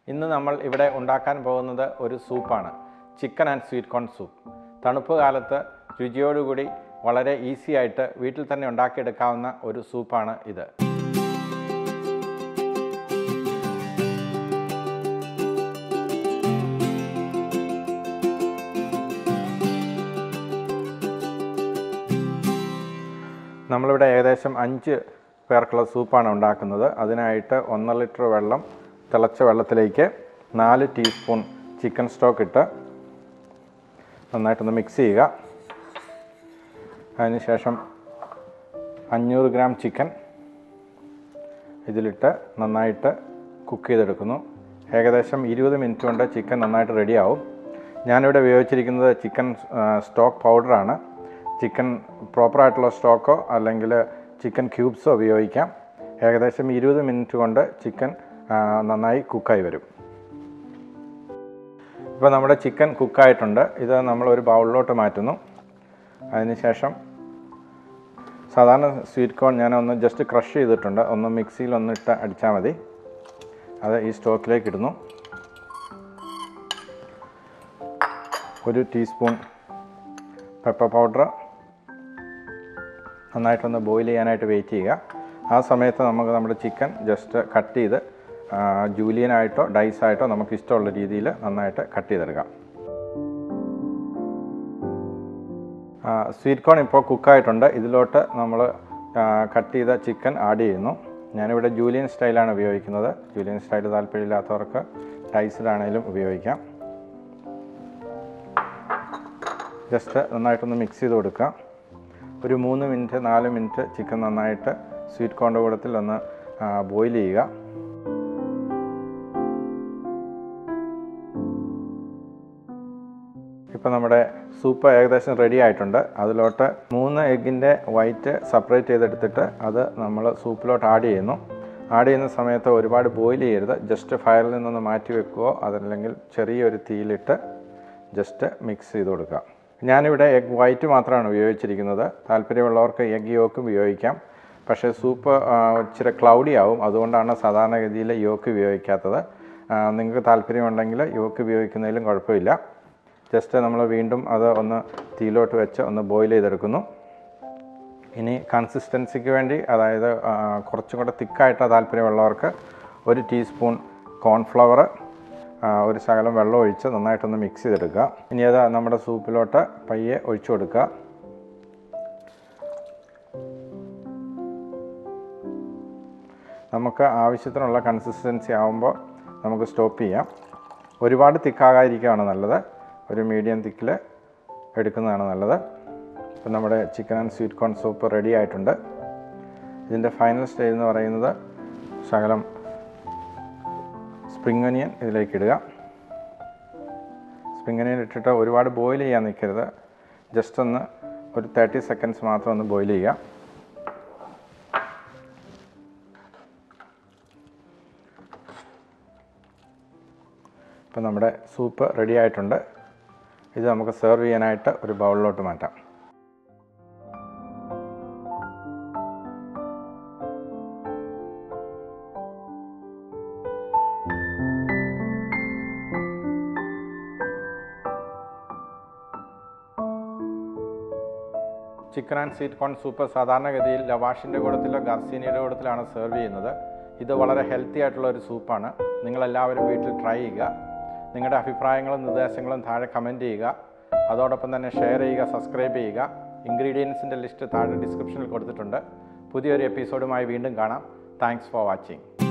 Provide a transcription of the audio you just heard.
ഇന്ന് നമ്മൾ ഇവിടെ ഉണ്ടാക്കാൻ പോകുന്നത് ഒരു സൂപ്പാണ് chicken and sweet corn soup തണുപ്പ് കാലത്ത് രുചിയോടുകൂടി വളരെ ഈസി ആയിട്ട് വീട്ടിൽ തന്നെ ഉണ്ടാക്കിയെടുക്കാവുന്ന ഒരു സൂപ്പാണ് ഇത് നമ്മളിവിടെ ഏകദേശം അഞ്ച് പേർക്കുള്ള സൂപ്പാണ് ഉണ്ടാക്കുന്നത് അതിനായിട്ട് ഒന്നര ലിറ്റർ വെള്ളം തിളച്ച വെള്ളത്തിലേക്ക് നാല് ടീസ്പൂൺ ചിക്കൻ സ്റ്റോക്ക് ഇട്ട് നന്നായിട്ടൊന്ന് മിക്സ് ചെയ്യുക അതിനുശേഷം അഞ്ഞൂറ് ഗ്രാം ചിക്കൻ ഇതിലിട്ട് നന്നായിട്ട് കുക്ക് ചെയ്തെടുക്കുന്നു ഏകദേശം ഇരുപത് മിനിറ്റ് കൊണ്ട് ചിക്കൻ നന്നായിട്ട് റെഡിയാവും ഞാനിവിടെ ഉപയോഗിച്ചിരിക്കുന്നത് ചിക്കൻ സ്റ്റോക്ക് പൗഡറാണ് ചിക്കൻ പ്രോപ്പറായിട്ടുള്ള സ്റ്റോക്കോ അല്ലെങ്കിൽ ചിക്കൻ ക്യൂബ്സോ ഉപയോഗിക്കാം ഏകദേശം ഇരുപത് മിനിറ്റ് കൊണ്ട് ചിക്കൻ നന്നായി കുക്കായി വരും ഇപ്പോൾ നമ്മുടെ ചിക്കൻ കുക്കായിട്ടുണ്ട് ഇത് നമ്മൾ ഒരു ബൗളിലോട്ട് മാറ്റുന്നു അതിനുശേഷം സാധാരണ സ്വീറ്റ് കോൺ ഞാൻ ഒന്ന് ജസ്റ്റ് ക്രഷ് ചെയ്തിട്ടുണ്ട് ഒന്ന് മിക്സിയിൽ ഒന്ന് ഇട്ട് അടിച്ചാൽ മതി അത് ഈ സ്റ്റോക്കിലേക്ക് ഇടുന്നു ഒരു ടീസ്പൂൺ പെപ്പർ പൗഡർ നന്നായിട്ടൊന്ന് ബോയിൽ ചെയ്യാനായിട്ട് വെയിറ്റ് ചെയ്യുക ആ സമയത്ത് നമുക്ക് നമ്മുടെ ചിക്കൻ ജസ്റ്റ് കട്ട് ചെയ്ത് ജൂലിയനായിട്ടോ ഡൈസായിട്ടോ നമുക്ക് ഇഷ്ടമുള്ള രീതിയിൽ നന്നായിട്ട് കട്ട് ചെയ്തെടുക്കാം സ്വീറ്റ് കോൺ ഇപ്പോൾ കുക്കായിട്ടുണ്ട് ഇതിലോട്ട് നമ്മൾ കട്ട് ചെയ്ത ചിക്കൻ ആഡ് ചെയ്യുന്നു ഞാനിവിടെ ജൂലിയൻ സ്റ്റൈലാണ് ഉപയോഗിക്കുന്നത് ജൂലിയൻ സ്റ്റൈൽ താല്പര്യമില്ലാത്തവർക്ക് ഡൈസ്ഡ് ആണെങ്കിലും ഉപയോഗിക്കാം ജസ്റ്റ് നന്നായിട്ടൊന്ന് മിക്സ് ചെയ്ത് കൊടുക്കുക ഒരു മൂന്ന് മിനിറ്റ് നാല് മിനിറ്റ് ചിക്കൻ നന്നായിട്ട് സ്വീറ്റ് കോണിൻ്റെ കൂടത്തിൽ ഒന്ന് ബോയിൽ ചെയ്യുക ഇപ്പോൾ നമ്മുടെ സൂപ്പ് ഏകദേശം റെഡി ആയിട്ടുണ്ട് അതിലോട്ട് മൂന്ന് എഗ്ഗിൻ്റെ വൈറ്റ് സെപ്പറേറ്റ് ചെയ്തെടുത്തിട്ട് അത് നമ്മൾ സൂപ്പിലോട്ട് ആഡ് ചെയ്യുന്നു ആഡ് ചെയ്യുന്ന സമയത്ത് ഒരുപാട് ബോയിൽ ചെയ്യരുത് ജസ്റ്റ് ഫയറിൽ നിന്നൊന്ന് മാറ്റി വെക്കുകയോ അതല്ലെങ്കിൽ ചെറിയൊരു തീയിലിട്ട് ജസ്റ്റ് മിക്സ് ചെയ്ത് കൊടുക്കുക ഞാനിവിടെ എഗ് വൈറ്റ് മാത്രമാണ് ഉപയോഗിച്ചിരിക്കുന്നത് താല്പര്യമുള്ളവർക്ക് എഗ് യോക്കും ഉപയോഗിക്കാം പക്ഷേ സൂപ്പ് ഇച്ചിരി ക്ലൗഡി ആവും അതുകൊണ്ടാണ് സാധാരണഗതിയിൽ യോക്ക് ഉപയോഗിക്കാത്തത് നിങ്ങൾക്ക് താല്പര്യമുണ്ടെങ്കിൽ യോക്ക് ഉപയോഗിക്കുന്നതിലും കുഴപ്പമില്ല ജസ്റ്റ് നമ്മൾ വീണ്ടും അത് ഒന്ന് തീയിലോട്ട് വെച്ച് ഒന്ന് ബോയിൽ ചെയ്തെടുക്കുന്നു ഇനി കൺസിസ്റ്റൻസിക്ക് വേണ്ടി അതായത് കുറച്ചും കൂടെ തിക്കായിട്ട് താല്പര്യമുള്ളവർക്ക് ഒരു ടീസ്പൂൺ കോൺഫ്ലവർ ഒരു ശകലം വെള്ളം ഒഴിച്ച് നന്നായിട്ടൊന്ന് മിക്സ് ചെയ്തെടുക്കുക ഇനി അത് നമ്മുടെ സൂപ്പിലോട്ട് പയ്യെ ഒഴിച്ചു കൊടുക്കുക നമുക്ക് ആവശ്യത്തിനുള്ള കൺസിസ്റ്റൻസി ആകുമ്പോൾ നമുക്ക് സ്റ്റോപ്പ് ചെയ്യാം ഒരുപാട് തിക്കാകാതിരിക്കുകയാണ് നല്ലത് ഒരു മീഡിയം തിക്കിൽ എടുക്കുന്നതാണ് നല്ലത് ഇപ്പം നമ്മുടെ chicken and sweet corn soup ready ആയിട്ടുണ്ട് ഇതിൻ്റെ ഫൈനൽ സ്റ്റേജ് എന്ന് പറയുന്നത് ശകലം സ്പ്രിംഗ് ഒനിയൻ ഇതിലേക്ക് ഇടുക സ്പ്രിംഗ് ഒനിയൻ ഇട്ടിട്ട് ഒരുപാട് ബോയിൽ ചെയ്യാൻ നിൽക്കരുത് ജസ്റ്റ് ഒന്ന് ഒരു തേർട്ടി സെക്കൻഡ്സ് മാത്രം ഒന്ന് ബോയിൽ ചെയ്യുക ഇപ്പം നമ്മുടെ സൂപ്പ് റെഡി ആയിട്ടുണ്ട് ഇത് നമുക്ക് സെർവ് ചെയ്യാനായിട്ട് ഒരു ബൗളിലോട്ട് മാറ്റാം chicken and sweet corn soup സാധാരണഗതിയിൽ ലവാഷിൻ്റെ കൂടത്തിലോ ഗർസീനിയുടെ കൂടത്തിലാണ് സെർവ് ചെയ്യുന്നത് ഇത് വളരെ ഹെൽത്തി ആയിട്ടുള്ള ഒരു സൂപ്പാണ് നിങ്ങളെല്ലാവരും വീട്ടിൽ ട്രൈ ചെയ്യുക നിങ്ങളുടെ അഭിപ്രായങ്ങളും നിർദ്ദേശങ്ങളും താഴെ കമൻറ്റ് ചെയ്യുക അതോടൊപ്പം തന്നെ ഷെയർ ചെയ്യുക സബ്സ്ക്രൈബ് ചെയ്യുക ഇൻഗ്രീഡിയൻസിൻ്റെ ലിസ്റ്റ് താഴെ ഡിസ്ക്രിപ്ഷനിൽ കൊടുത്തിട്ടുണ്ട് പുതിയൊരു എപ്പിസോഡുമായി വീണ്ടും കാണാം താങ്ക്സ് ഫോർ വാച്ചിങ്